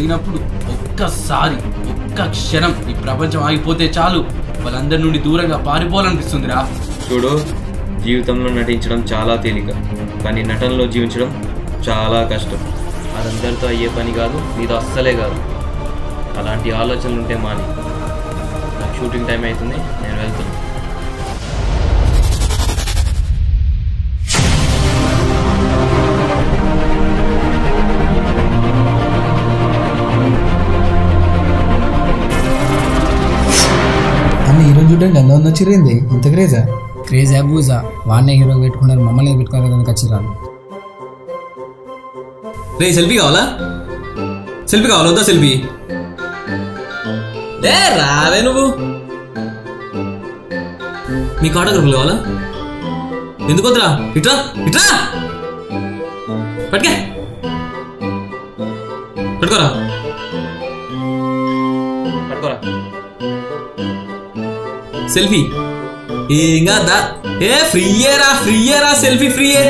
జరిగినప్పుడు ఒక్కసారి ఒక్క క్షణం ఈ ప్రపంచం ఆగిపోతే చాలు వాళ్ళందరి నుండి దూరంగా పారిపోవాలనిపిస్తుందిరా చూడు జీవితంలో నటించడం చాలా తేలిక కానీ నటనలో జీవించడం చాలా కష్టం అదందరితో అయ్యే పని కాదు నీతో అస్సలే కాదు అలాంటి ఆలోచనలు ఉంటే మాని నాకు షూటింగ్ టైం అవుతుంది నేను వెళ్తున్నాను అన్న హీరో చూడడానికి ఎంత మంది వచ్చిరింది ఇంత క్రేజా క్రేజ్ అబూజా వాడినే హీరో పెట్టుకున్నారు మమ్మల్ని పెట్టుకున్నారు కదా ఖచ్చితంగా రే సెల్ఫీ కావాలా సెల్ఫీ కావాలా వద్దా సెల్ఫీ లే రావే నువ్వు మీకు ఆటోగ్రాఫ్లు కావాలా ఎందుకు వద్దురా ఇట్రా ఇట్రా పట్టుకే పట్టుకోరా పట్టుకోరా సెల్ఫీ ఏం కాదా ఏ ఫ్రీయేరా ఫ్రీయేరా సెల్ఫీ ఫ్రీయే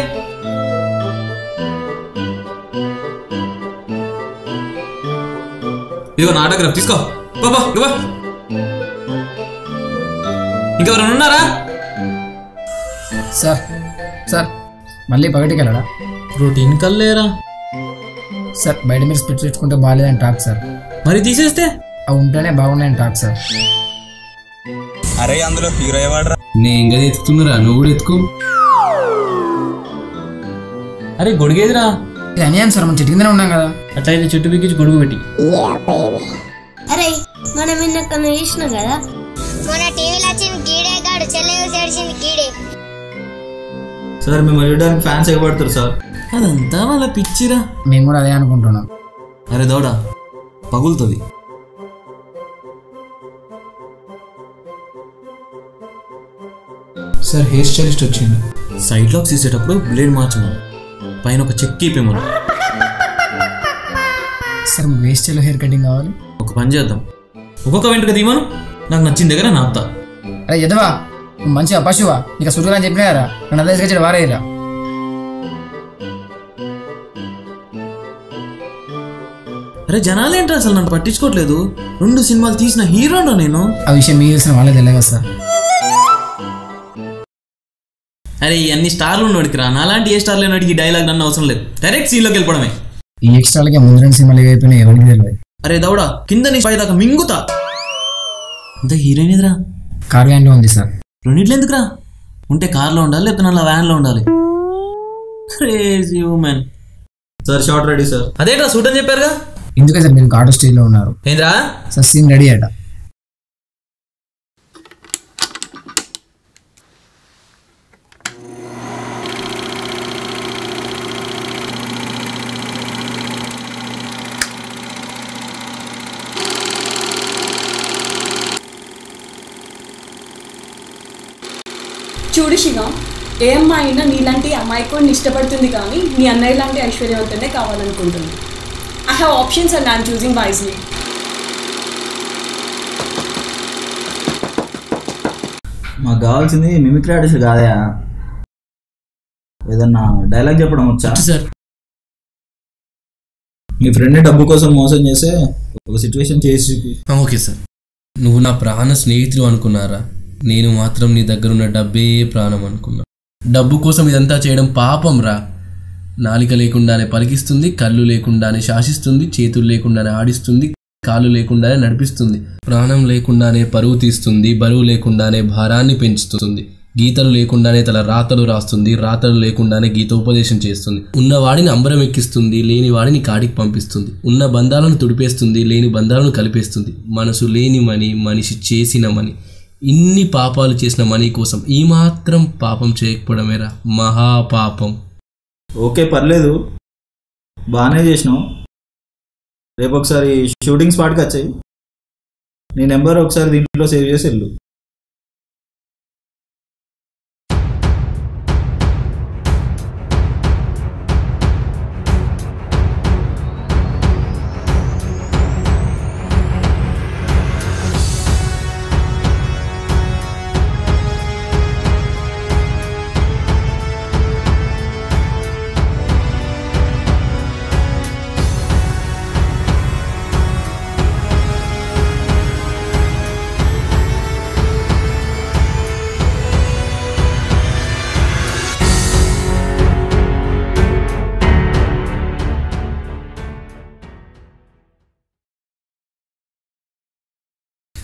ఇదిగో నా ఆటోగ్రాఫ్ తీసుకో బాబా ఇవ్వ ఇంకెవరైనా ఉన్నారా సార్ సార్ మళ్ళీ పగటికి వెళ్ళడా ప్రోటీన్ కల్లేరా సార్ బయట మీరు స్పిట్ తెచ్చుకుంటే బాగాలేదని టాక్ సార్ మరి తీసేస్తే అవి ఉంటేనే బాగున్నాయని టాక్ సార్ అరే అందులో హీరో ఎవడరా నేను ఇంకా ఎత్తుతుందిరా నువ్వు కూడా ఎత్తుకో అరే గొడిగేదిరా ఇది అన్యాయం సార్ మనం చెట్టు కిందనే ఉన్నాం కదా అట్లయితే చెట్టు బిగించి గొడుగు పెట్టి అరే మనం నిన్న కన్నా చేసినాం కదా మొన్న టీవీలో వచ్చింది గీడే గాడు చెల్లె ఏడిచింది గీడే సార్ మేము చూడడానికి ఫ్యాన్స్ ఎగబడతారు సార్ అదంతా వాళ్ళ పిచ్చిరా మేము కూడా అదే అనుకుంటున్నాం అరే దౌడా పగులుతుంది సార్ హెయిర్ స్టైలిస్ట్ వచ్చింది సైడ్ లాక్స్ తీసేటప్పుడు బ్లేడ్ మార్చమను పైన ఒక చెక్ ఇప్పేమను సార్ వేస్ట్ హెయిర్ కటింగ్ కావాలి ఒక పని చేద్దాం ఒక్కొక్క వెంటగా తీయమను నాకు నచ్చిన దగ్గర నాపుతా అరే ఎదవా నువ్వు మంచిగా పశువా నీకు సురుగా అని చెప్పినా కదా నన్ను అదే తీసుకొచ్చాడు వారేరా అరే జనాలేంట్రా అసలు నన్ను పట్టించుకోవట్లేదు రెండు సినిమాలు తీసిన హీరోనా నేను ఆ విషయం మీకు తెలిసిన వాళ్ళే తెలియదు కదా సార్ అరే ఈ అన్ని స్టార్లు ఉన్నోడికి రా నాలాంటి ఏ స్టార్ లేనోడికి ఈ డైలాగ్ నన్ను అవసరం లేదు డైరెక్ట్ సీన్లోకి వెళ్ళిపోవడమే ఈ ఎక్స్ట్రాలకే ముందు రెండు సినిమాలు ఏవైపోయినాయి ఎవరికి తెలియదు అరే దౌడా కింద నీ పై దాకా మింగుతా ఇంత హీరోయిన్ ఎదురా కార్ వ్యాన్లో ఉంది సార్ రెండిట్లు ఎందుకురా ఉంటే కార్లో ఉండాలి లేకపోతే నల్ల వ్యాన్లో ఉండాలి crazy women sir short ready sir అదేట్రా సూట్ అని చెప్పారుగా ఇందుకే సార్ మీరు ఆటో స్టేజ్లో ఉన్నారు ఏంద్రా సార్ సీన్ రెడీ అట చూడు శివ ఏ అమ్మాయి అయినా నీలాంటి అమ్మాయికోడిని ఇష్టపడుతుంది కానీ నీ అన్నయ్య లాంటి ఐశ్వర్యవంతుడే కావాలనుకుంటుంది I have options and I'm choosing wisely మాకు కావాల్సింది మిమిక్రీ ఆర్టిస్ట్ కాదయా ఏదన్నా డైలాగ్ చెప్పడం వచ్చా సార్ మీ ఫ్రెండ్ డబ్బు కోసం మోసం చేస్తే ఒక సిచ్యువేషన్ చేసి చూపి. ఓకే సార్ నువ్వు నా ప్రాణ స్నేహితులు అనుకున్నారా నేను మాత్రం నీ దగ్గరున్న డబ్బే ప్రాణం అనుకున్నా డబ్బు కోసం ఇదంతా చేయడం పాపం రా నాలిక లేకుండానే పలికిస్తుంది కళ్ళు లేకుండానే శాసిస్తుంది చేతులు లేకుండానే ఆడిస్తుంది కాళ్ళు లేకుండానే నడిపిస్తుంది ప్రాణం లేకుండానే పరువు తీస్తుంది బరువు లేకుండానే భారాన్ని పెంచుతుంది గీతలు లేకుండానే తన రాతలు రాస్తుంది రాతలు లేకుండానే గీతోపదేశం చేస్తుంది ఉన్నవాడిని అంబరం ఎక్కిస్తుంది లేని వాడిని కాడికి పంపిస్తుంది ఉన్న బంధాలను తుడిపేస్తుంది లేని బంధాలను కలిపేస్తుంది మనసు లేని మని మనిషి చేసిన మని ఇన్ని పాపాలు చేసిన మనీ కోసం ఈ మాత్రం పాపం చేయకపోవడమేరా మహాపాపం ఓకే పర్లేదు బాగానే చేసినావు రేపు ఒకసారి షూటింగ్ స్పాట్కి వచ్చాయి నీ నెంబర్ ఒకసారి దీంట్లో సేవ్ చేసి వెళ్ళు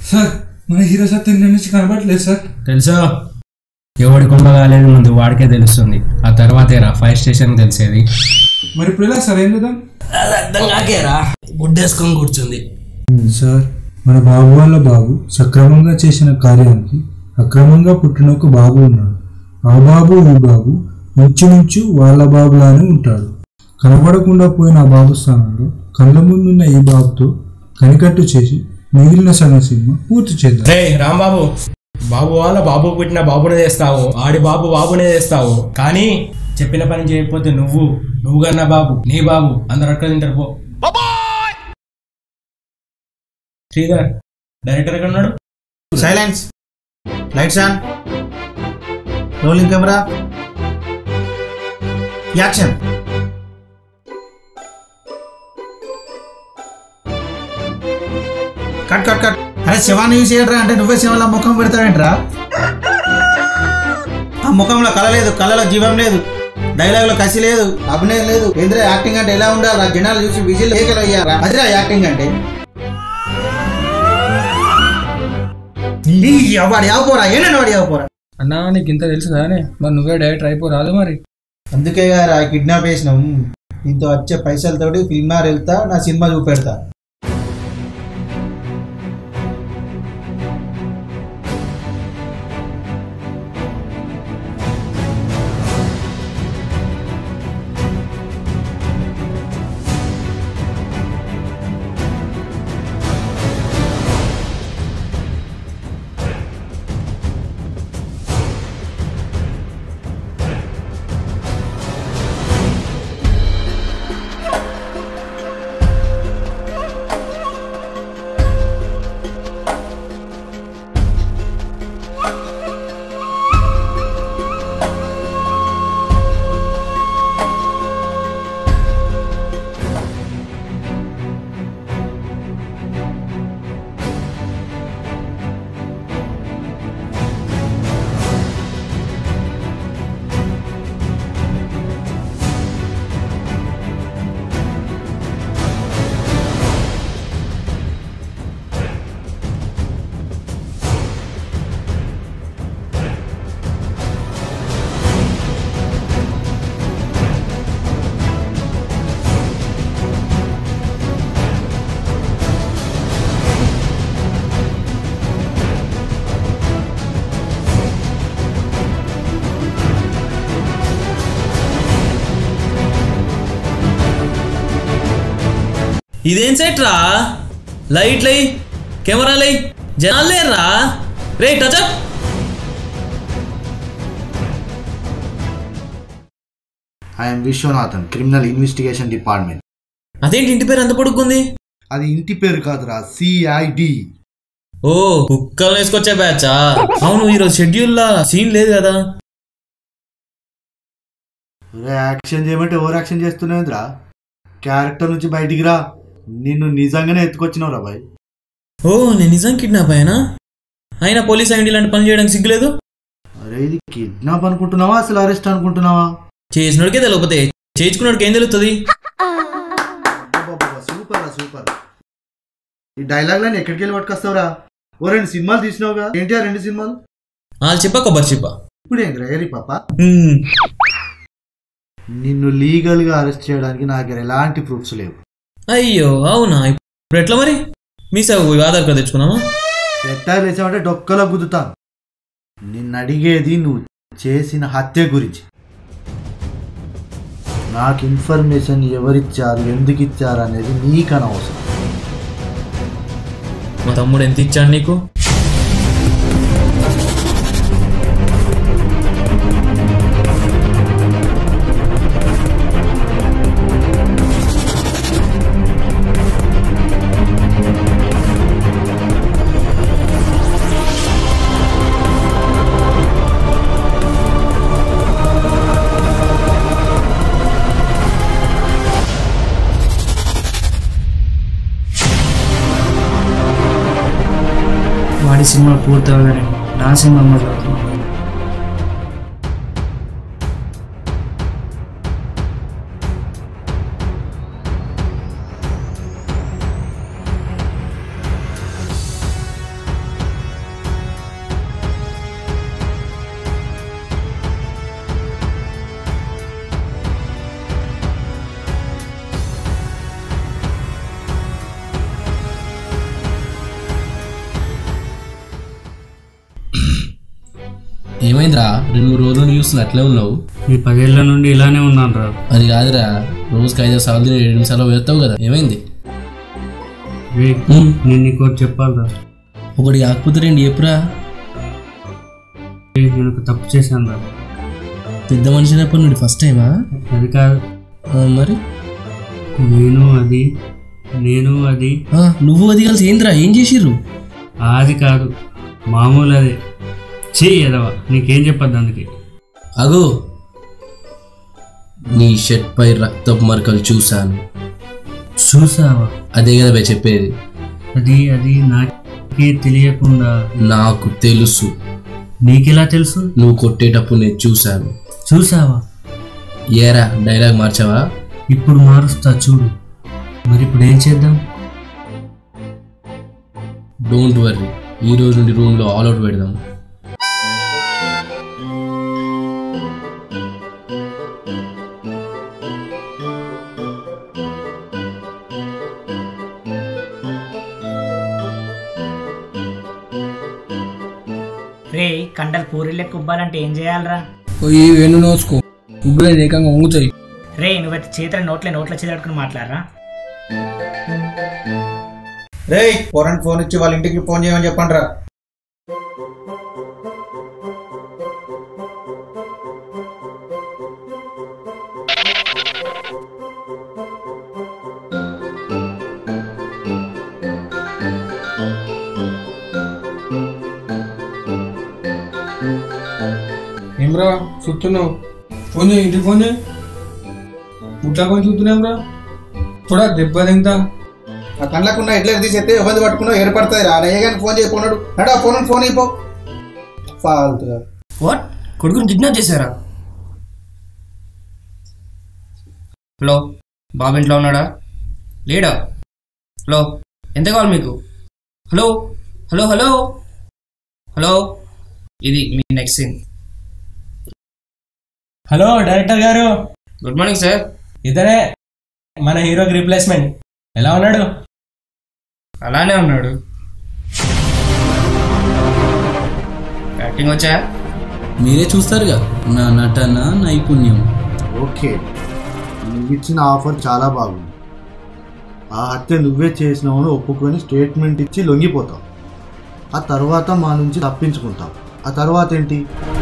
సార్ మన హీరో సార్ తిన్న నుంచి కనబడట్లేదు సార్ తెలుసా ఎవడి కొండ కాలేదు ముందు వాడికే తెలుస్తుంది ఆ తర్వాతేరా ఫైర్ స్టేషన్ తెలిసేది మరి ఇప్పుడు ఎలా సార్ ఏం చేద్దాం అది అర్థం కాకేరా గుడ్డేసుకొని కూర్చుంది సార్ మన బాబు వాళ్ళ బాబు సక్రమంగా చేసిన కార్యానికి అక్రమంగా పుట్టిన ఒక బాబు ఉన్నాడు ఆ బాబు ఈ బాబు ఇంచుమించు వాళ్ళ బాబులానే ఉంటాడు కనబడకుండా పోయిన ఆ బాబు స్థానంలో కళ్ళ ముందున్న ఈ బాబుతో కనికట్టు చేసి మిగిలిన సగం సినిమా పూర్తి చేద్దాం రే రాంబాబు బాబు వాళ్ళ బాబు పుట్టిన బాబునే చేస్తావు ఆడి బాబు బాబునే చేస్తావు కానీ చెప్పిన పని చేయకపోతే నువ్వు నువ్వు కన్నా బాబు నీ బాబు అందరు అక్కడ తింటారు పో శ్రీధర్ డైరెక్టర్ ఎక్కడ ఉన్నాడు silence lights on rolling camera action cut cut cut అరే శివాన్ని యూజ్ చేయడరా అంటే నువ్వే శివంలో ముఖం పెడతావేంట్రా ఆ ముఖంలో కళ లేదు కళలో జీవం లేదు డైలాగ్ లో కసి లేదు అభినయం లేదు ఏంద్రా యాక్టింగ్ అంటే ఎలా ఉండాలి జనాలు చూసి విజిల్ ఏకలు అయ్యారా అదిరా యాక్టింగ్ అంటే ఈ వాడు యావపోరా ఏంటంటే వాడు యావపోరా అన్నా నీకు ఇంత తెలుసు కానీ మరి నువ్వే డైరెక్టర్ అయిపోరాదు మరి అందుకే గారా కిడ్నాప్ చేసినాం దీంతో వచ్చే పైసలతోటి ఫిల్మార్ వెళ్తా నా సినిమా చూపెడతా ఇదేం సెట్ రా లైట్లై కెమెరాలై జనాలు లేర్రా రే touchup I'm Viswanathan criminal investigation department అదేంటి ఇంటి పేరు ఎంత పొడుగుంది అది ఇంటి పేరు కాదురా సిఐడి ఓ కుక్కలు వేసుకొచ్చే బ్యాచా అవును ఈరోజు షెడ్యూల్లా సీన్ లేదు కదా యాక్షన్ చేయమంటే ఓవర్ యాక్షన్ చేస్తున్నావురా క్యారెక్టర్ నుంచి బయటికి రా నిన్ను నిజంగానే ఎత్తుకొచ్చినావు రా బాయ్ ఓ నేను నిజం కిడ్నాప్ అయ్యానా అయినా పోలీస్ ఐడి ఇలాంటి పని చేయడానికి సిగ్గులేదు అరే ఇది కిడ్నాప్ అనుకుంటున్నావా అసలు అరెస్ట్ అనుకుంటున్నావా చేసినోడికే తెలియకపోతే చేయించుకున్నోడికి ఏం తెలుస్తుంది సూపర్ రా సూపర్ ఈ డైలాగ్ లైన్ ఎక్కడికి వెళ్ళి పట్టుకొస్తావురా ఓ రెండు సినిమాలు తీసినావుగా ఏంటి ఆ రెండు సినిమాలు వాళ్ళు చెప్ప కొబ్బరి చెప్ప ఇప్పుడు ఏం రేరి పాప నిన్ను లీగల్ గా అరెస్ట్ చేయడానికి నా దగ్గర ఎలాంటి ప్రూఫ్స్ లేవు అయ్యో అవునా ఇప్పుడు ఎట్లా మరి మీ సేవ ఆధార్ కార్డు తెచ్చుకున్నామా సెట్టాలు వేసామంటే డొక్కలో గుద్దుతాను నిన్ను అడిగేది నువ్వు చేసిన హత్య గురించి నాకు ఇన్ఫర్మేషన్ ఎవరిచ్చారు ఎందుకు ఇచ్చారు అనేది నీకు అనవసరం మా తమ్ముడు ఎంత ఇచ్చాడు నీకు వాడి సినిమా పూర్తవగానే నా సినిమా మొదలవుతుంది ఏమైందిరా రెండు మూడు రోజుల నుండి చూస్తున్నా అట్లే ఉన్నావు ఈ పదేళ్ల నుండి ఇలానే ఉన్నాను రా అది కాదురా రోజుకి ఐదు సార్లు తిని ఏడు నిమిషాలు వేస్తావు కదా ఏమైంది రే నేను నీకు ఒకటి చెప్పాలిరా ఒకటి కాకపోతే రెండు చెప్పురా రే, నేను ఒక తప్పు చేశాను రా పెద్ద మనిషి అయినప్పటి నుండి ఫస్ట్ టైమా అది కాదు ఆ, మరి నేను అది నేను అది ఆ, నువ్వు అది కలిసి ఏందిరా ఏం చేసిర్రు అది కాదు మామూలు అదే చెయ్యి ఎదవా నీకేం చెప్పద్దు అందుకే అగో నీ షర్ట్ పై రక్తపు మరకలు చూశాను చూసావా అదే కదా బే చెప్పేది అది అది నాకే తెలియకుండా నాకు తెలుసు నీకెలా తెలుసు నువ్వు కొట్టేటప్పుడు నేను చూశాను చూసావా ఏరా డైలాగ్ మార్చావా ఇప్పుడు మారుస్తా చూడు మరి ఇప్పుడు ఏం చేద్దాం డోంట్ వర్రీ ఈ రోజు నుండి రూమ్లో ఆల్ అవుట్ పెడదాం రే కండలు పూరీలే కుబ్బాలంటే ఏం చేయాలరా పోయి వెన్ను నోసుకో ఉబ్బులే ఏకంగా వంగుతాయి రే నువ్వైతే చేతుల నోట్లే నోట్ల చేతుడుకుని మాట్లాడరా రేయ్ ఫోరెన్ ఫోన్ ఇచ్చి వాళ్ళ ఇంటికి ఫోన్ చేయమని చెప్పండి రా ఏమ్రా చూస్తున్నావు ఫోన్ చేయి ఇంటికి ఫోన్ చేయి ముట్లా కొని చూస్తున్నాం రా చూడ దెబ్బ తింటా ఆ కళ్ళకున్న ఎట్లా తీసేస్తే ఇబ్బంది పట్టుకున్నా ఏర్పడుతుంది రా అయ్య కానీ ఫోన్ చేయకున్నాడు నడు ఆ ఫోన్ ఫోన్ అయిపో ఫాల్తుగా వాట్ కొడుకుని కిడ్నాప్ చేశారా హలో బాబు ఇంట్లో ఉన్నాడా లేడా హలో ఎంత కావాలి మీకు హలో హలో హలో హలో ఇది మీ నెక్స్ట్ సీన్ హలో డైరెక్టర్ గారు గుడ్ మార్నింగ్ సార్ ఇతనే మన హీరోకి రీప్లేస్మెంట్ ఎలా ఉన్నాడు అలానే ఉన్నాడు యాక్టింగ్ వచ్చా మీరే చూస్తారుగా నా నటన నైపుణ్యం ఓకే నువ్వు ఇచ్చిన ఆఫర్ చాలా బాగుంది ఆ హత్య నువ్వే చేసినావని ఒప్పుకొని స్టేట్మెంట్ ఇచ్చి లొంగిపోతావు ఆ తర్వాత మా నుంచి తప్పించుకుంటావు ఆ తర్వాత ఏంటి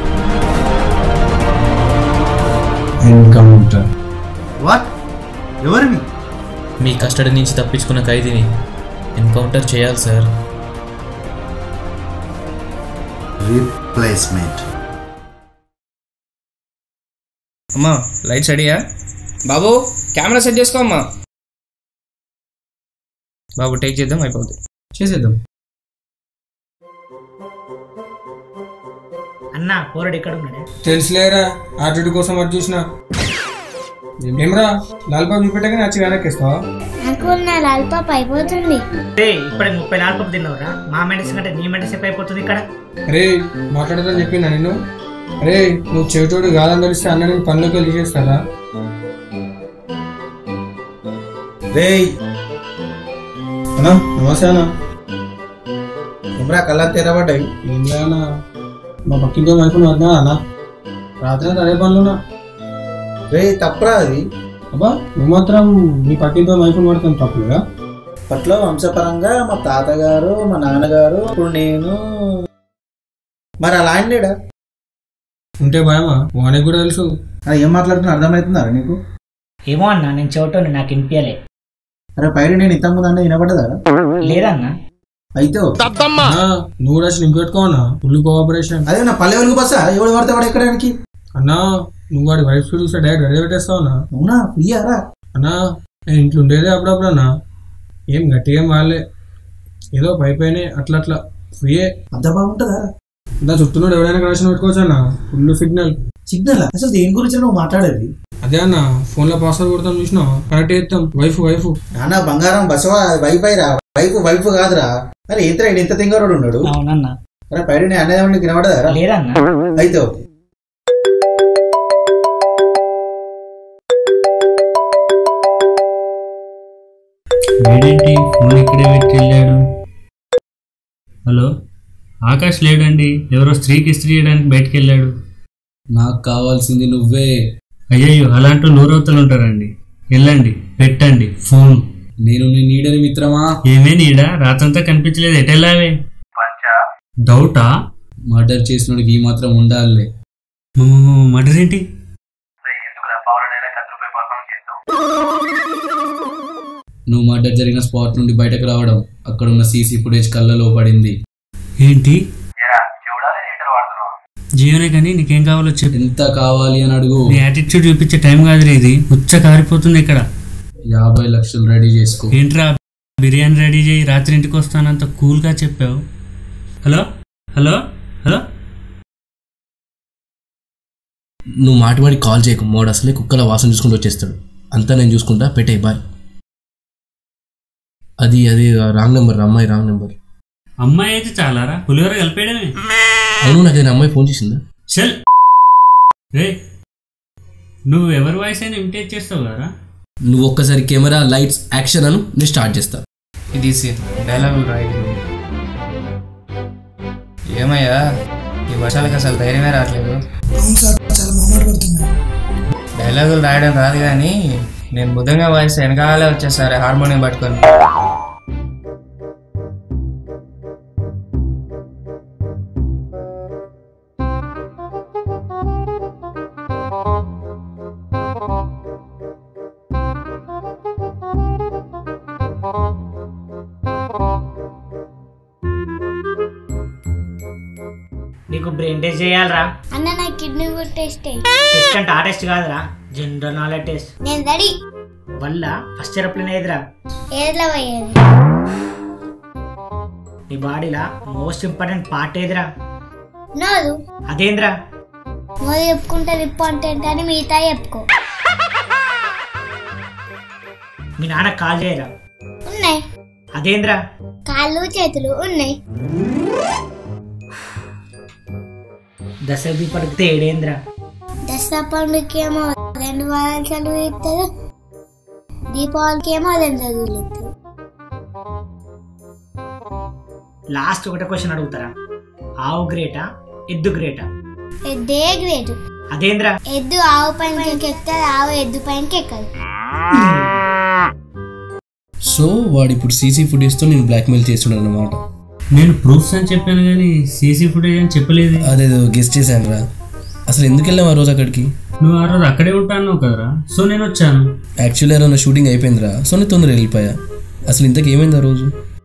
ఎన్కౌంటర్ వాట్ ఎవరివి మీ కస్టడీ నుంచి తప్పించుకున్న ఖైదీని ఎన్కౌంటర్ చేయాలి సార్ రీప్లేస్మెంట్ అమ్మా లైట్స్ రెడీయా బాబు కెమెరా సెట్ చేసుకో అమ్మా బాబు టేక్ చేద్దాం అయిపోద్ది చేసేద్దాం అన్న పోరడు ఎక్కడ ఉన్నాడే తెలుసులేరా ఆర్టిడ్ కోసం అటు చూసిన ఏమ్రా లాల్బాబు చూపెట్టగానే వచ్చి వెనక్కిస్తావా నాకు నా లాలిపాప్ అయిపోతుంది రే ఇప్పుడే ముప్పై నాలుగు పప్పు తిన్నావురా మా మెంటస్ కంటే నీ మెంటస్ సేపు అయిపోతుంది ఇక్కడ రే మాట్లాడదని చెప్పినా నేను రే నువ్వు చెవిటోడు కాదని తెలిస్తే అన్న నేను పనులకు వెళ్ళి చేస్తారా రేయ్ అన్నా నమస్తే అన్న ఇమ్రా కళ్ళ తెరబడ్డాయి ఏం చేయాలన్నా మా పక్కింటో వైపు వద్దా అన్న రాత్రి అంతా అదే పనులున్నా రే తప్పురా అది అబ్బా నువ్వు మాత్రం నీ పక్కింటో వైపు పడుతుంది తప్పులేదా అప్పట్లో వంశపరంగా మా తాతగారు మా నాన్నగారు ఇప్పుడు నేను మరి అలా ఆయనలేడా ఉంటే భయమా వానికి కూడా తెలుసు అది ఏం మాట్లాడుతున్నా అర్థమవుతుందా నీకు ఏమో అన్న నేను చెవిటోని నాకు వినిపించలే అరే పైన నేను ఇంత ముందు అంటే వినపడదా లేదన్నా అయితే ఓకే. అన్నా, నువ్వు కూడా వచ్చి నింపెట్టుకోవన్నా ఫుల్ కోఆపరేషన్ అదే నా పల్లె వెలుగు బస్సా ఎవడు పడితే వాడు ఎక్కడానికి అన్నా నువ్వు వాడి వైఫ్ చూస్తే డైరెక్ట్ రెడీ పెట్టేస్తావు అన్నా అవునా ఫ్రీయారా అన్నా నేను ఇంట్లో ఉండేదే అప్పుడప్పుడు అన్నా ఏం గట్టిగా ఏం వాళ్ళే ఏదో పై పైనే అట్లా అట్లా ఫ్రీయే అంత బాగుంటుందా ఇంత చుట్టూనోడు ఎవరైనా కనెక్షన్ పెట్టుకోవచ్చు అన్న ఫుల్ సిగ్నల్ సిగ్నల్ అసలు దేని గురించి నువ్వు మాట్లాడేది అదే అన్న ఫోన్లో పాస్వర్డ్ కొడతాం చూసినా కరెక్ట్ చేస్తాం వైఫ్ వైఫ్ నాన్న బంగారం బసవా వైఫై రా వైఫ్ వైఫ్ కాదురా అరే ఏంట్రా ఈడు ఇంత తింగరోడు ఉన్నాడు అవునన్నా అరే పైన నేను అనేది నీకు వినపడదా లేదన్నా అయితే ఓకే వీడేంటి ఫోన్ ఇక్కడే పెట్టి వెళ్ళాడు హలో ఆకాష్ లేడండి ఎవరో స్త్రీకి ఇస్త్రీ చేయడానికి బయటికి వెళ్ళాడు నాకు కావాల్సింది నువ్వే అయ్యయ్యో అలాంటి నూరవతలు ఉంటారండి వెళ్ళండి పెట్టండి ఫోన్ నేను నీ నీడని మిత్రమా ఏమే నీడా రాత్రంతా కనిపించలేదు ఎటెళ్ళావే డౌటా మర్డర్ చేసినోడికి ఈ మాత్రం ఉండాలి మర్డర్ ఏంటి నువ్వు మర్డర్ జరిగిన స్పాట్ నుండి బయటకు రావడం అక్కడ ఉన్న సీసీ ఫుటేజ్ కళ్ళలో పడింది ఏంటి జీవనే కానీ నీకేం కావాలో చెప్పు ఎంత కావాలి అని అడుగు నీ యాటిట్యూడ్ చూపించే టైం కాదు ఇది ఉచ్చ కారిపోతుంది ఇక్కడ యాభై లక్షలు రెడీ చేసుకో ఏంట్రా బిర్యానీ రెడీ చేయి రాత్రి ఇంటికి వస్తానంత కూల్గా చెప్పావు హలో హలో హలో నువ్వు మాటి మాటి కాల్ చేయకు మోడు అసలే కుక్కల వాసన చూసుకుంటూ వచ్చేస్తాడు అంతా నేను చూసుకుంటా పెట్టే బాయ్ అది అది రాంగ్ నెంబర్ అమ్మాయి రాంగ్ నెంబర్ అమ్మాయి అయితే చాలారా పులిహోర కలిపేయడమే అవును నాకు ఏదైనా అమ్మాయి ఫోన్ చేసిందా చల్ రే నువ్వు ఎవరి వాయిస్ అయినా ఇమిటేట్ చేస్తావు కదా నువ్వు ఒక్కసారి కెమెరా లైట్స్ యాక్షన్ అను నేను స్టార్ట్ చేస్తా ఇది డైలాగులు రాయదు ఏమయ్యా ఈ వర్షాలకు అసలు ధైర్యమే రావట్లేదు డైలాగులు రాయడం రాదు కానీ నేను బుధంగా వాయిస్ వెనకాలే వచ్చేసారు హార్మోనియం పట్టుకొని నీకు బ్రెయిన్ టెస్ట్ చేయాలరా అన్న నా కిడ్నీ కూడా టెస్ట్ టెస్ట్ అంటే ఆ టెస్ట్ కాదురా జనరల్ నాలెడ్జ్ టెస్ట్ నేను రెడీ వల్ల ఫస్ట్ ఎరప్లేన్ ఏదిరా ఏదిలో పోయేది నీ బాడీలా మోస్ట్ ఇంపార్టెంట్ పార్ట్ ఏదిరా నోదు అదేంద్రా నువ్వు చెప్పుకుంటే ఇంపార్టెంట్ అని మిగతా చెప్పుకో మీ నాన్న కాల్ చేయరా ఉన్నాయి అదేంద్రా కాళ్ళు చేతులు ఉన్నాయి దశ దీపడితే ఏడేంద్రా దసరా పండుగకి ఏమో రెండు వారాలు సెలవు ఇస్తారు దీపావళికి ఏమో రెండు రోజులు ఇస్తారు లాస్ట్ ఒకటే క్వశ్చన్ అడుగుతారా ఆవు గ్రేటా ఎద్దు గ్రేటా ఎద్దే గ్రేట్ అదేంద్రా ఎద్దు ఆవు పైనకి ఎక్కుతుంది ఆవు ఎద్దు పైనకి ఎక్కదు సో వాడు ఇప్పుడు సీసీ ఫుటేజ్తో నేను బ్లాక్మెయిల్ చేస్తున్నాడు అనమాట నేను ప్రూఫ్స్ అని చెప్పాను కానీ సీసీ ఫుటేజ్ అని చెప్పలేదు అదేదో గెస్ట్ చేశాను రా అసలు ఎందుకు వెళ్ళాం ఆ రోజు అక్కడికి నువ్వు ఆ రోజు అక్కడే ఉంటాను కదరా సో నేను వచ్చాను యాక్చువల్లీ ఆ రోజు నా షూటింగ్ అయిపోయిందిరా సో నేను తొందరగా వెళ్ళిపోయా అసలు ఇంతకు ఏమైంది ఆ రోజు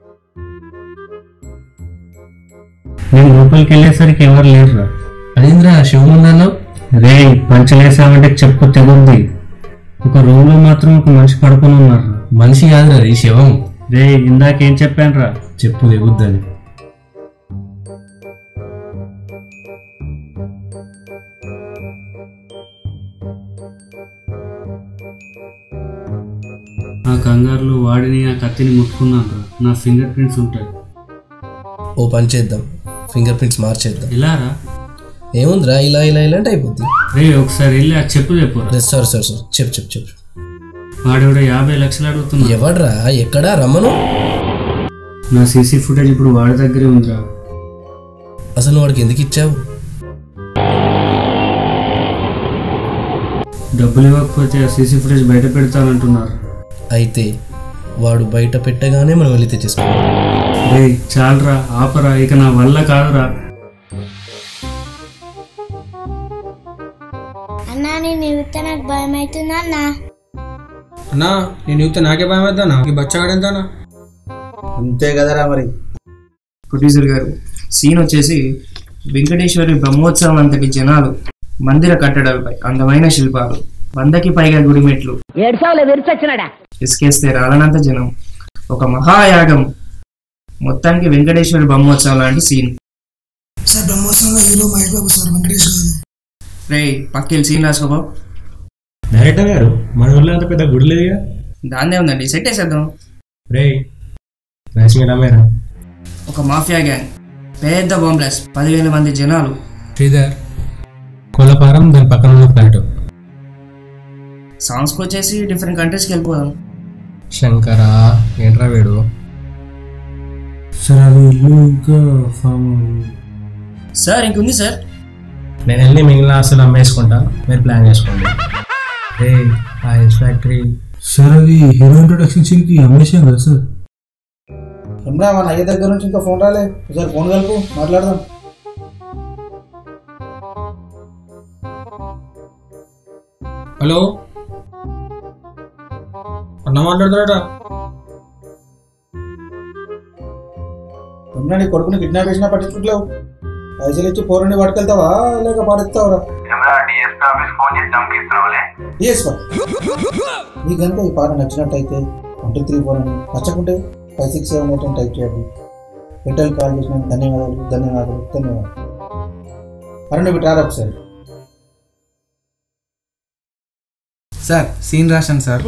నేను లోపలికి వెళ్ళేసరికి ఎవరు లేరురా అదేంద్రా శివం ఉందన్నావు రే పంచలేసామంటే చెప్పు తెగుంది ఒక రూమ్ లో మాత్రం ఒక మనిషి పడుకొని ఉన్నారు మనిషి కాదురా రీ శవం రే ఇందాకేం చెప్పాను రా చెప్పు తెగుద్దని ఆ కంగారులో వాడిని ఆ కత్తిని ముట్టుకున్నాను రా నా ఫింగర్ ప్రింట్స్ ఉంటాయి ఓ పని చేద్దాం ఫింగర్ ప్రింట్స్ మార్చేద్దాం ఇలా రా ఏముందిరా ఇలా ఇలా ఇలా అంటే అయిపోద్ది రే ఒకసారి వెళ్ళి ఆ చెప్పు చెప్పురా సారీ సారీ సారీ చెప్పు చెప్పు చెప్పు వాడు కూడా యాభై లక్షలు అడుగుతున్నా ఎవడ్రా ఎక్కడా రమ్మను నా సీసీ ఫుటేజ్ ఇప్పుడు వాడి దగ్గరే ఉందిరా అసలు వాడికి ఎందుకు ఇచ్చావు డబ్బులు ఇవ్వకపోతే ఆ సీసీ ఫుటేజ్ బయట పెడతానంటున్నారు అయితే వాడు బయట పెట్టగానే మనం వెళ్ళి తెచ్చేసుకోవాలి రే చాలరా ఆపరా ఇక నా వల్ల కాదురా అన్నా నేను ఇవితే నాకు భయం అవుతుంది అన్నా అన్నా నేను చూస్తే నాకే భయం అవుతానా ఈ బచ్చాగాడెంతానా అంతే కదరా మరి ప్రొడ్యూసర్ గారు సీన్ వచ్చేసి వెంకటేశ్వరి బ్రహ్మోత్సవం అంతటి జనాలు మందిర కట్టడాలపై అందమైన శిల్పాలు వందకి పైగా గుడిమెట్లు ఇసుకేస్తే రాలనంత జనం ఒక మహాయాగం మొత్తానికి వెంకటేశ్వరి బ్రహ్మోత్సవం లాంటి సీన్ సార్ బ్రహ్మోత్సవంలో హీరో మహేష్ బాబు సార్ వెంకటేష్ గారు రే పక్కెళ్ళి సీన్ రాసుకోబో డైరెక్టర్ గారు మన ఊళ్ళో అంత పెద్ద గుడి లేదుగా దాన్నే ఉందండి సెట్ వేసేద్దాం రే మ్యాచింగ్ రమ్మేరా ఒక మాఫియా గ్యాంగ్ పెద్ద బాంబ్లెస్ పదివేల మంది జనాలు శ్రీధర్ కోలపారం దాని పక్కన ఉన్న ఫ్లాట్ సాంగ్స్కి వచ్చేసి డిఫరెంట్ కంట్రీస్కి వెళ్ళిపోదాం శంకరా ఏంట్రా వీడు సార్ అది ఇల్లు ఇంకా ఫామ్ సార్ ఇంకుంది సార్ నేను వెళ్ళి మిగిలిన ఆస్తులు అమ్మేసుకుంటా మీరు ప్లాన్ చేసుకోండి రే ఆ ఎస్ ఫ్యాక్టరీ సార్ అది హీరో ఇంట్రొడక్షన్ సీన్కి అమ్మేసాం కదా సార్ ఎమ్రా మన అయ్య దగ్గర నుంచి ఇంకా ఫోన్ రాలే ఒకసారి ఫోన్ కలుపు మాట్లాడదాం హలో అన్న మాట్లాడుతున్నాడా ఎమ్రా నీ కొడుకుని కిడ్నాప్ చేసినా పట్టించుకుంటలేవు పైసలు ఇచ్చి పోరండి పట్టుకెళ్తావా లేక పాడెత్తావరా డిఎస్ నీకు కనుక ఈ పాట నచ్చినట్టయితే వన్ టూ త్రీ ఫోర్ అని నచ్చకుంటే ఫైవ్ సిక్స్ సెవెన్ ఎయిట్ అని టైప్ చేయండి పెట్టాలి కాల్ చేసిన ధన్యవాదాలు ధన్యవాదాలు ధన్యవాదాలు అరే నువ్వు ఇటు రారా ఒకసారి సార్ సీన్ రాశాను సార్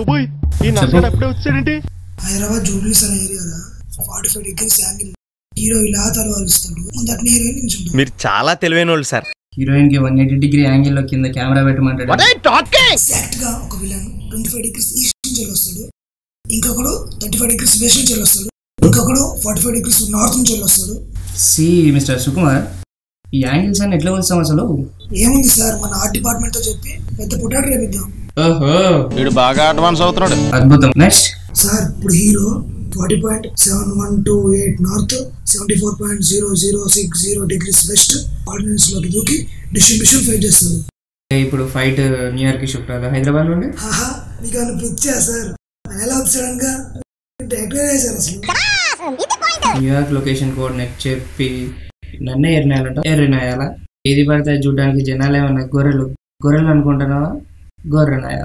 హైదరాబాద్ జూబ్లీస్ అనే ఏరియాలో forty five degrees angle hero ఇలా తలవాలుస్తాడు ముందటిని హీరోయిన్ నుంచి మీరు చాలా తెలివైన వాళ్ళు సార్ హీరోయిన్ కి వన్ ఎయిటీ డిగ్రీ యాంగిల్ లో కింద కెమెరా పెట్టమంటాడు ఎగ్జాక్ట్ గా ఒక villain twenty five degrees east నుంచి వస్తాడు ఇంకొకడు థర్టీ ఫైవ్ డిగ్రీస్ వెస్ట్ నుంచి వస్తాడు ఇంకొకడు ఫార్టీ ఫైవ్ డిగ్రీస్ నార్త్ నుంచి వస్తాడు సి మిస్టర్ సుకుమార్ ఈ యాంగిల్స్ అన్ని ఎట్లా ఉంచాం అసలు ఏముంది సార్ మన ఆర్ట్ డిపార్ట్మెంట్ తో చెప్పి పెద్ద పుట్టాడు రేపిద్దాం ఓహో వీడు బాగా అడ్వాన్స్ అవుతున్నాడు అద్భుతం నెక్స్ట్ సార్ ఇప్పుడు hero forty point seven one two eight north seventy four point zero zero six zero degrees west ordnance లోకి దూకి డిస్ట్రిబ్యూషన్ ఫైట్ చేస్తాడు ఇప్పుడు ఫైట్ న్యూయార్క్ కి షిఫ్ట్ అవ్వాలి హైదరాబాద్ నుండి ఆహా మీకు అని పిచ్చా సార్ ఆయన ఎలా సడన్ గా డైరెక్టర్ చేశారు అసలు న్యూయార్క్ లొకేషన్ కోఆర్డినేట్ చెప్పి నన్నే ఎరినాయాలంట ఎరినాయాలా ఏది పడితే అది చూడడానికి జనాలు ఏమన్నా గొర్రెలు గొర్రెలు అనుకుంటున్నావా గొర్రెనాయా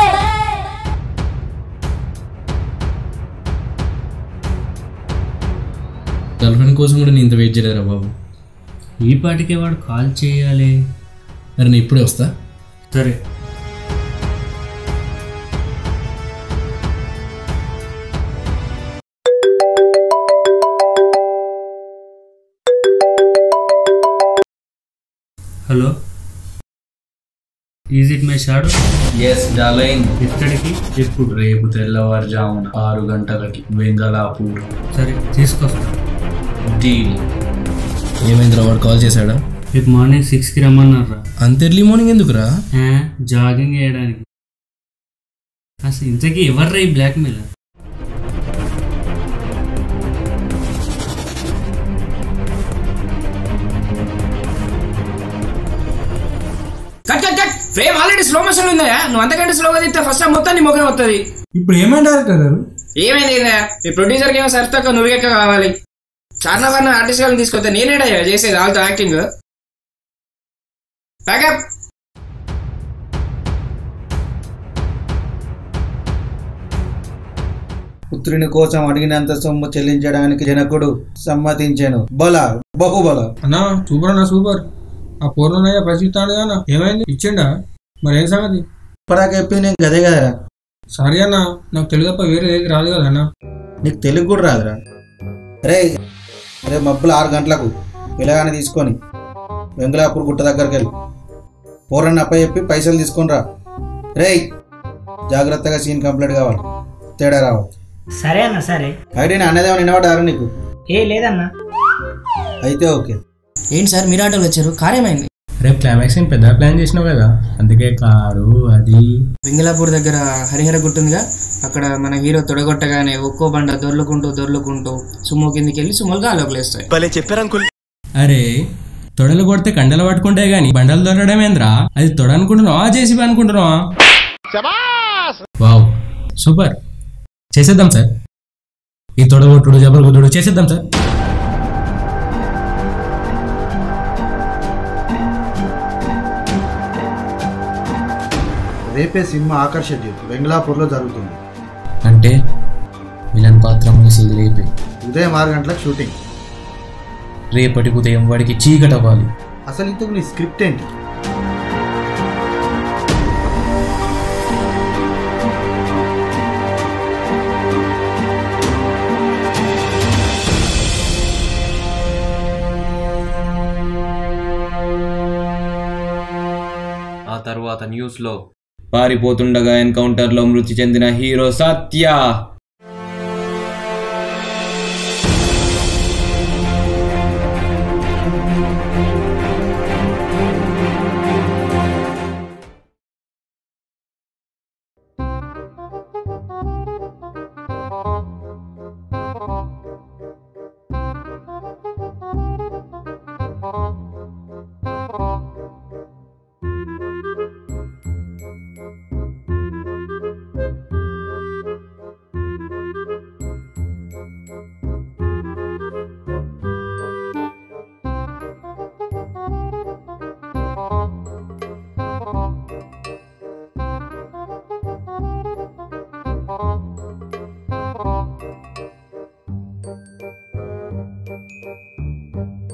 గర్ల్ ఫ్రెండ్ కోసం కూడా నేను ఇంత వెయిట్ చేయలేరా బాబు ఈ పాటికే వాడు కాల్ చేయాలి మరి నేను ఇప్పుడే వస్తా సరే hello is it my shadow yes డాలైన్ ఎక్కడికి ఇప్పుడు రేపు తెల్లవారుజామున ఆరు గంటలకి వెంగళాపూర్ సరే తీసుకొస్తా డీల్ ఏమైందిరా వాడు కాల్ చేశాడా రేపు మార్నింగ్ సిక్స్కి రమ్మన్నారా అంత ఎర్లీ మార్నింగ్ ఎందుకురా జాగింగ్ చేయడానికి అసలు ఇంతకీ ఎవర్రా ఈ blackmail cut cut cut frame already slow motion ఉందా నువ్వు అంతకంటే స్లోగా తీస్తే ఫస్ట్ మొత్తం నీ ముఖం వస్తుంది ఇప్పుడు ఏమైంది డైరెక్టర్ గారు ఏమైంది ఇదా? ఈ ప్రొడ్యూసర్కి ఏమో సరితక్క నువ్వుకెక్క కావాలి చార్నా పర్న ఆర్టిస్ట్ వాళ్ళని తీసుకొస్తే నేనేడా చేసేది వాళ్ళతో యాక్టింగ్ ప్యాకప్ పుత్రుని కోసం అడిగినంత సొమ్ము చెల్లించడానికి జనకుడు సమ్మతించాను బల బహుబల అన్నా సూపర్ అన్న సూపర్ ఆ పూర్ణయ్య పరిస్థితి అన్న ఏమైంది ఇచ్చిండా మరి ఏం సంగతి ఇప్పటిదాకా చెప్పింది నేను గదే కదరా సారీ అన్న నాకు తెలుగు తప్ప వేరే ఏది రాదు కదా అన్న నీకు తెలుగు కూడా రాదురా రే రే మబ్బులు ఆరు గంటలకు పిల్లగాని తీసుకొని వెంగళాపూర్ గుట్ట దగ్గరికి వెళ్ళి పూరన్న అప్ప చెప్పి పైసలు తీసుకొని రా రేయ్ జాగ్రత్తగా సీన్ కంప్లీట్ కావాలి తేడా రావాలి సరే అన్న సరే ఐడియా అన్నదేమో నిలబడ్డారు నీకు ఏ లేదన్నా అయితే ఓకే ఏంటి సార్ మీరు ఆటోలు వచ్చారు కార్ ఏమైంది రేపు క్లైమాక్స్ ఏం పెద్ద ప్లాన్ చేసినావు కదా అందుకే కారు అది వెంగళాపూర్ దగ్గర హరిహర గుట్టుందిగా అక్కడ మన హీరో తొడగొట్టగానే ఒక్కో బండ దొర్లుకుంటూ దొర్లుకుంటూ సుమో కిందికి వెళ్ళి సుమోలు గాలోకి లేస్తాయి భలే చెప్పారు అంకుల్ అరే తొడలు కొడితే కండలు పట్టుకుంటే గాని బండలు దొరకడం ఏంద్రా అది తొడ అనుకుంటున్నావా చేసి అనుకుంటున్నావా వావ్ సూపర్ చేసేద్దాం సార్ ఈ తొడగొట్టుడు జబర్గొట్టుడు చేసేద్దాం సార్ రేపే సినిమా ఆకర్షణ వెంగళాపూర్లో జరుగుతుంది అంటే విలన్ పాత్ర మూసేది రేపే ఉదయం ఆరు గంటలకు షూటింగ్ రేపటి ఉదయం వాడికి చీకటి అవ్వాలి అసలు ఇంతకు నీ స్క్రిప్ట్ ఏంటి ఆ తర్వాత న్యూస్లో పారిపోతుండగా ఎన్కౌంటర్లో మృతి చెందిన హీరో సత్య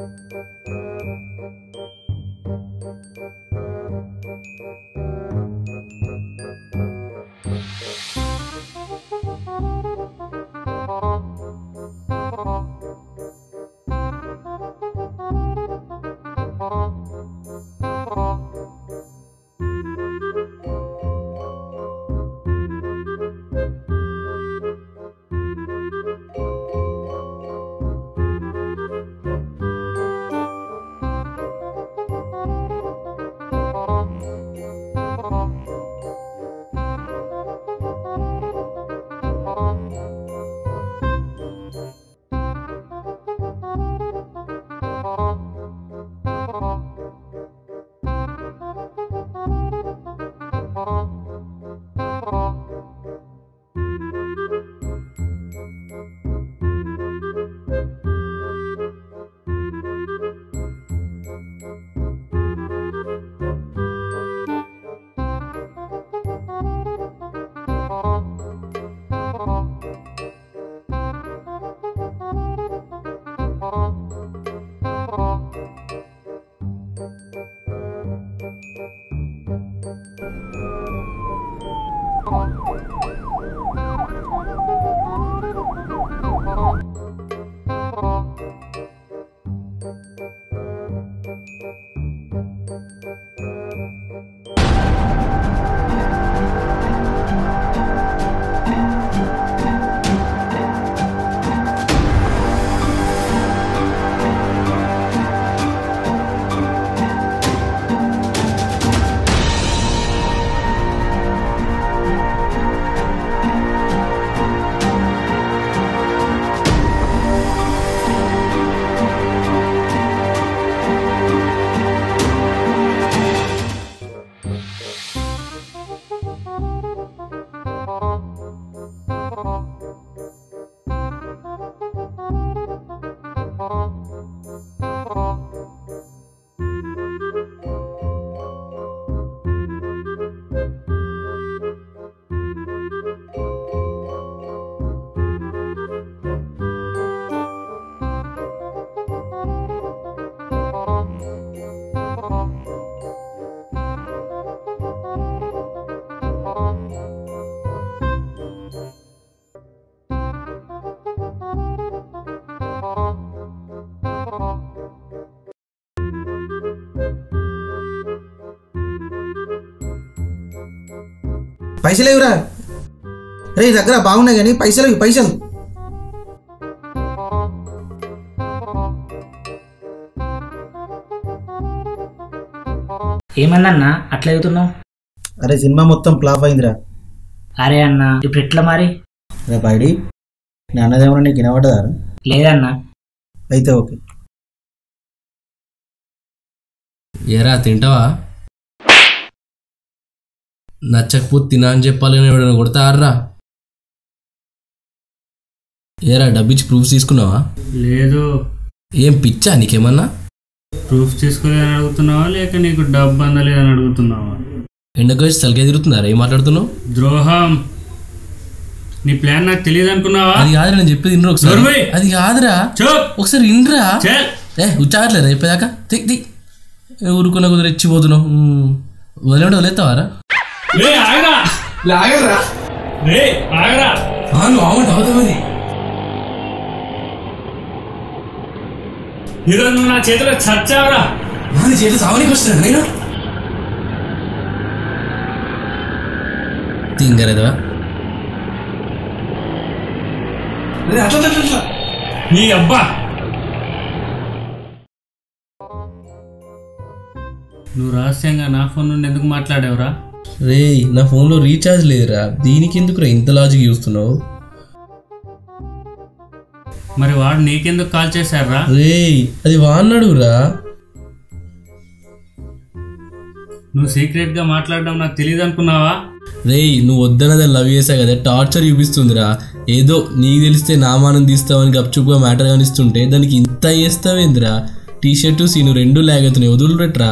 పైసలు ఇవ్వరా రే నీ దగ్గర బాగున్నాయి కానీ పైసలు ఇవ్వు, పైసలు ఏమన్నా అట్లా అవుతున్నావు అరే సినిమా మొత్తం ఫ్లాప్ అయిందిరా అరే అన్న ఇప్పుడు ఎట్లా మరి రే పైడి నా అన్నదేమన్నా నీకు వినబడ్డదా లేదన్నా అయితే ఓకే ఏరా తింటావా నచ్చకపోతే తినా అని చెప్పాలి కానీ ఎవడైనా కొడతారా ఏరా డబ్బిచ్చి ప్రూఫ్స్ తీసుకున్నావా లేదు ఏం పిచ్చా నీకేమన్నా ప్రూఫ్ తీసుకోలేదని అడుగుతున్నావా లేక నీకు డబ్బు అందలేదని అడుగుతున్నావా ఎండకొచ్చి తలకే తిరుగుతున్నారా ఏం మాట్లాడుతున్నావు ద్రోహం నీ ప్లాన్ నాకు తెలియదు అనుకున్నావా అది కాదురా నేను చెప్పేది ఇండ్రా ఒకసారి నోర్మై. అది కాదురా ఒకసారి ఇండ్రా ఏ ఉచ్చాగట్లేరా చెప్పేదాకా తిక్ తిక్ ఏ ఊరుకున్న కుదిరి రెచ్చిపోతున్నావు ఉమ్. వదిలేడు వదిలేస్తావారా రే ఆగరా ఆగరా రే ఆగరా నువ్వు అవును అవుతుంది ఈరోజు నువ్వు నా చేతిలో చచ్చావరా నీ చేతి సావనికి వస్తున్నాడు నేను తింగరేదవా నీ అబ్బా నువ్వు రహస్యంగా నా ఫోన్ నుండి ఎందుకు మాట్లాడావురా రే నా ఫోన్లో రీఛార్జ్ లేదురా దీనికి ఎందుకురా ఇంత లాజిక్ చూస్తున్నావు మరి వాడు నీకెందుకు కాల్ చేశారా రే అది వాన్నాడురా నువ్వు సీక్రెట్ గా మాట్లాడడం నాకు తెలియదు అనుకున్నావా రే నువ్వు వద్దనది లవ్ చేసా కదా టార్చర్ చూపిస్తుందిరా ఏదో నీకు తెలిస్తే నామానం తీస్తావని గప్చుప్గా మ్యాటర్ కానిస్తుంటే దానికి ఇంత చేస్తావేందిరా టీ షర్టు సీను రెండు లేగతున్నాయి వదులుపెట్రా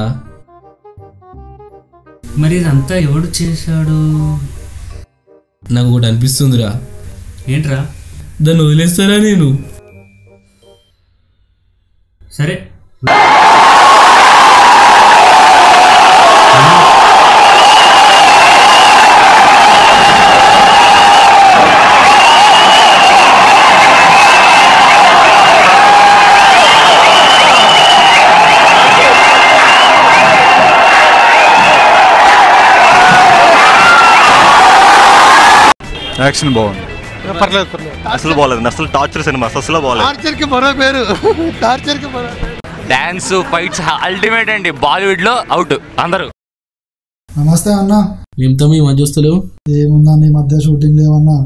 మరి ఇదంతా ఎవడు చేశాడు నాకు ఒకటి అనిపిస్తుందిరా ఏంట్రా దాన్ని వదిలేస్తారా నేను సరే యాక్షన్ బాగుంది పర్లేదు పర్లేదు అసలు బాగలేదు అసలు టార్చర్ సినిమా అసలు బాగలేదు టార్చర్ కి మరో పేరు టార్చర్ కి మరో పేరు డాన్స్ ఫైట్స్ అల్టిమేట్ అండి బాలీవుడ్ లో అవుట్ అందరూ నమస్తే అన్న ఏంతో ఈ మధ్య వస్తలేవు ఏముందా నీ మధ్య షూటింగ్ లేవన్నా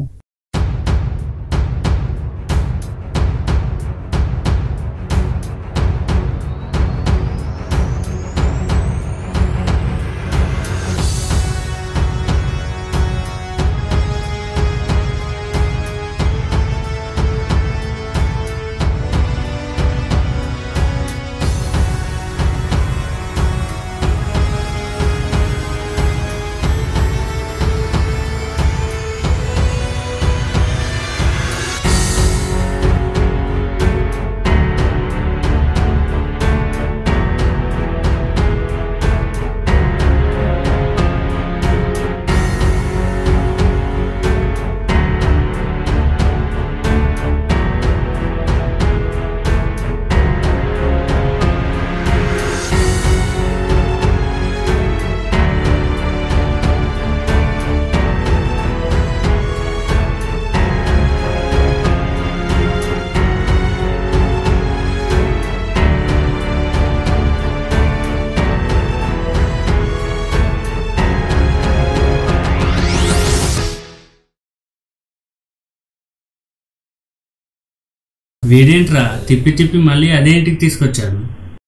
వీడేంట్రా తిప్పి తిప్పి మళ్ళీ అదే ఇంటికి తీసుకొచ్చాడు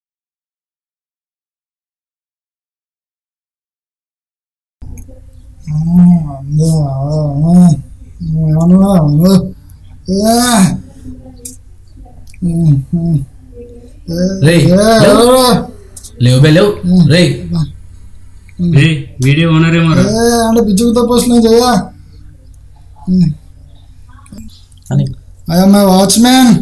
రేయ్ లేవు. లేవు బే లేవు రేయ్ రే వీడియో ఓనర్ ఏమో అంటే పిచ్చుకుతో పోస్ట్ చెయ్యా ఐఎమ్ మై వాచ్మ్యాన్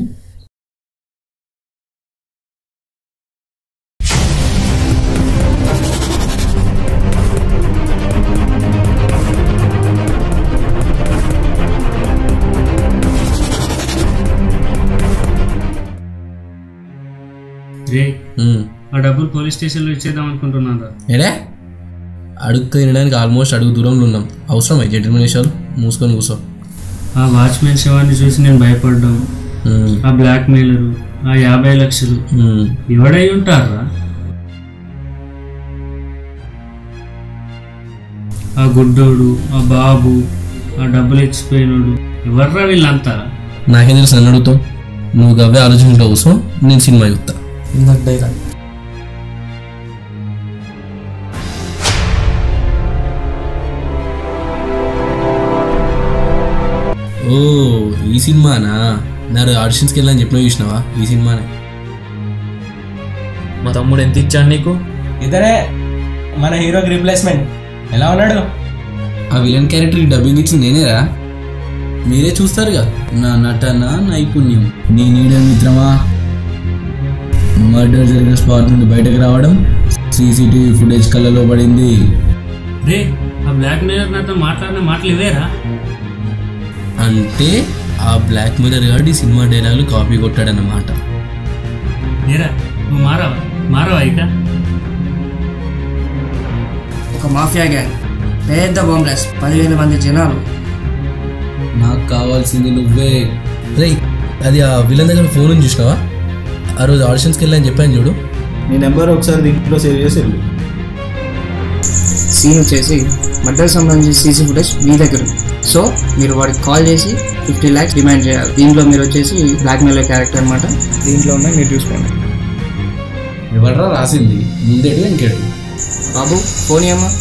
రే ఆ డబ్బులు పోలీస్ స్టేషన్లో ఇచ్చేద్దాం అనుకుంటున్నాను రా ఏడే అడుగు తినడానికి ఆల్మోస్ట్ అడుగు దూరంలో ఉన్నాం అవసరం జెంటిల్మెన్ విషయాలు మూసుకొని కూర్చో ఆ వాచ్మెన్ శవాన్ని చూసి నేను భయపడ్డాం ఆ బ్లాక్ మెయిలరు ఆ యాభై లక్షలు ఎవడై ఉంటారా ఆ గుడ్డోడు ఆ బాబు ఆ డబ్బులు ఇచ్చిపోయినోడు ఎవర్రా వీళ్ళంతా నాకేం తెలుసు నన్ను అడుగుతావు నువ్వు గవ్వే ఆలోచించుకుంటా కూర్చో నేను సినిమా చూస్తా ఇందాక డైలాగ్ ఓ ఈ సినిమానా నాడు ఆడిషన్స్కి వెళ్ళని చెప్పినా చూసినావా ఈ సినిమానే మా తమ్ముడు ఎంత ఇచ్చాడు నీకు ఇతనే మన హీరోకి రీప్లేస్మెంట్ ఎలా ఉన్నాడు ఆ విలన్ క్యారెక్టర్కి డబ్బింగ్ ఇచ్చింది నేనేరా మీరే చూస్తారుగా నా నటన నైపుణ్యం నీ నీడ మిత్రమా మర్డర్ జరిగిన స్పాట్ నుండి బయటకు రావడం సీసీటీవీ ఫుటేజ్ కళ్ళలో పడింది రే ఆ బ్లాక్ మెయిలర్ నాతో మాట్లాడిన మాటలు ఇవేరా అంటే ఆ బ్లాక్ మిర్రర్ గాడు ఈ సినిమా డైలాగులు కాపీ కొట్టాడన్నమాట నేరా నువ్వు మారావా మారావా ఇక ఒక మాఫియా గ్యాంగ్ పెద్ద బాంబ్లెస్ పదివేల మంది జనాలు నాకు కావాల్సింది నువ్వే రేయ్ అది ఆ విలన్ దగ్గర ఫోన్ ఉంది చూసినావా ఆ రోజు ఆడిషన్స్కి వెళ్ళని చెప్పాను చూడు నీ నెంబర్ ఒకసారి దీంట్లో సేవ్ చేసి వెళ్ళు సీన్ వచ్చేసి మర్డర్ సంబంధించిన సీసీ ఫుటేజ్ మీ దగ్గర ఉంది. సో మీరు వాడికి కాల్ చేసి ఫిఫ్టీ ల్యాక్స్ డిమాండ్ చేయాలి దీంట్లో మీరు వచ్చేసి బ్లాక్ మెయిల్ క్యారెక్టర్ అనమాట దీంట్లో ఉన్నాయి మీరు చూసుకోండి ఎవడరా రాసింది ముందేటి వెంకేడు బాబు ఫోన్ అమ్మా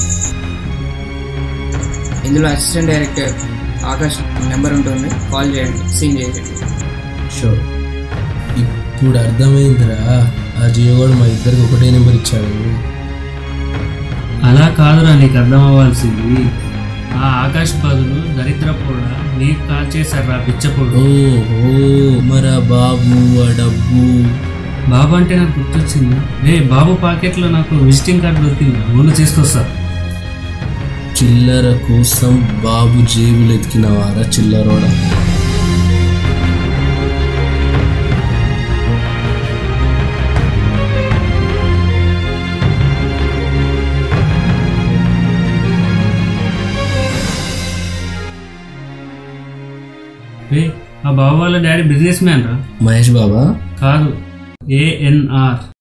ఇందులో అసిస్టెంట్ డైరెక్టర్ ఆకాష్ నెంబర్ ఉంటుంది కాల్ చేయండి సీన్ చేయండి షూర్ ఇప్పుడు అర్థమైందిరా ఆ జియోవాడు మా ఇద్దరికి ఒకటే నెంబర్ ఇచ్చాడు అలా కాదురా నీకు అర్థం అవ్వాల్సింది ఆ ఆకాశ్ బదులు దరిద్ర కూడా నీకు కాల్ చేశారు రా పిచ్చపోడు ఓ ఓ మరా బాబు ఆ డబ్బు బాబు అంటే నాకు గుర్తొచ్చింది రే బాబు పాకెట్లో నాకు విజిటింగ్ కార్డు దొరికింది ముందు తీసుకొస్తా చిల్లర కోసం బాబు జేబులు ఎతికినవారా చిల్లరోడా రే ఆ బాబు వాళ్ళ డాడీ బిజినెస్ మ్యాన్ రా మహేష్ బాబా కాదు ఏఎన్ఆర్